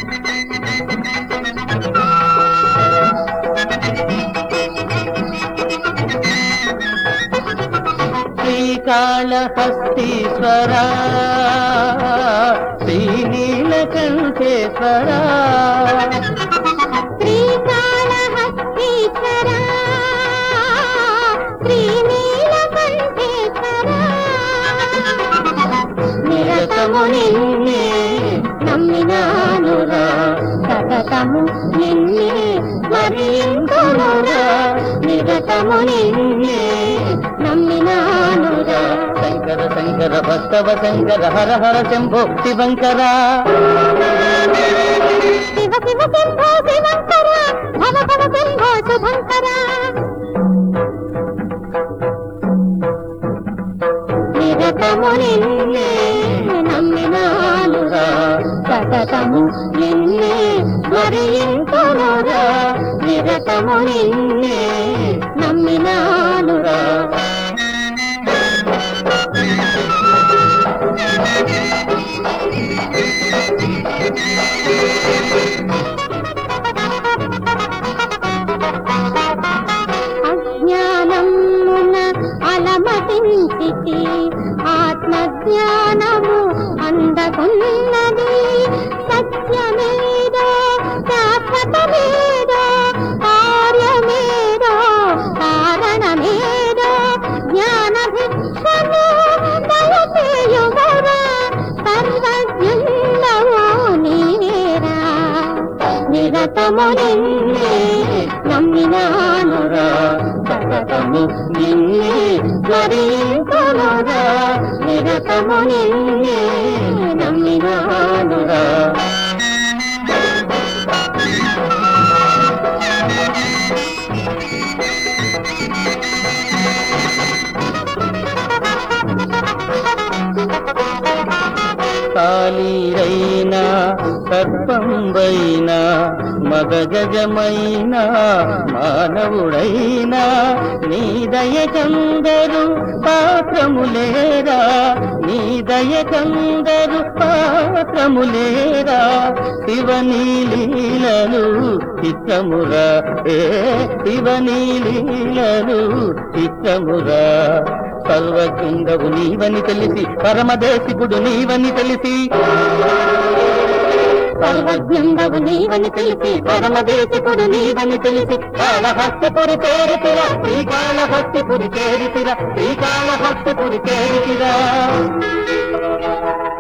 శ్రీకాళహస్తీశ్వర శ్రీనీలకంఠేశ్వర శ్రీకాళహస్తీశ్వర శ్రీనీలకంఠేశ్వర నిరతము నిన్నే నమ్మినానురా సతతము నిన్నే స్మరింతునురా నిరతము నిన్నే నమ్మినానురా శంకర శంకర భక్తవ శంకర హర హర శంభో శివంకర శివ శివ శంభో శివంకర భవ భవ శంభో శుభంకర నిరతము నిన్నే నమ్మినానురా సతతము నిన్నే స్మరింతునురా నిరతము నిన్నే నమ్మినానురా అజ్ఞానమున అలమటించితి ఆత్మజ్ఞానము అందకున్నది సత్యమేదో శాశ్వతమేదో కార్యమేదో కారణమేదో జ్ఞాన భిక్షము దయచేయువరా సర్వజ్ఞుండవు నీవేరా నిరతము నిన్నే నమ్మినానురా సతతము నిన్నే స్మరింతునురా నిరతము నిన్నే నమ్మినానురా కాళీరైనా సర్పంబైనా మదగజమైన మానవుడైనా నీ దయకందరు పాత్రములేరా నీ దయకందరు పాత్రములేరా శివనీ లీలలు చిత్తమురా ఏ శివనీ లీలలు చిత్తమురా సర్వజ్ఞుండవు నీవని తెలిసి పరమదేశికుడు నీవని తెలిసి సర్వజ్ఞండవు నీవని తెలిసి పరమదేశకుడు నీవని తెలిసి కాళహస్తిపురి చేరితిర శ్రీకాళహస్తిపురి చేరితిర శ్రీకాళహస్తిపురి చేరితిరా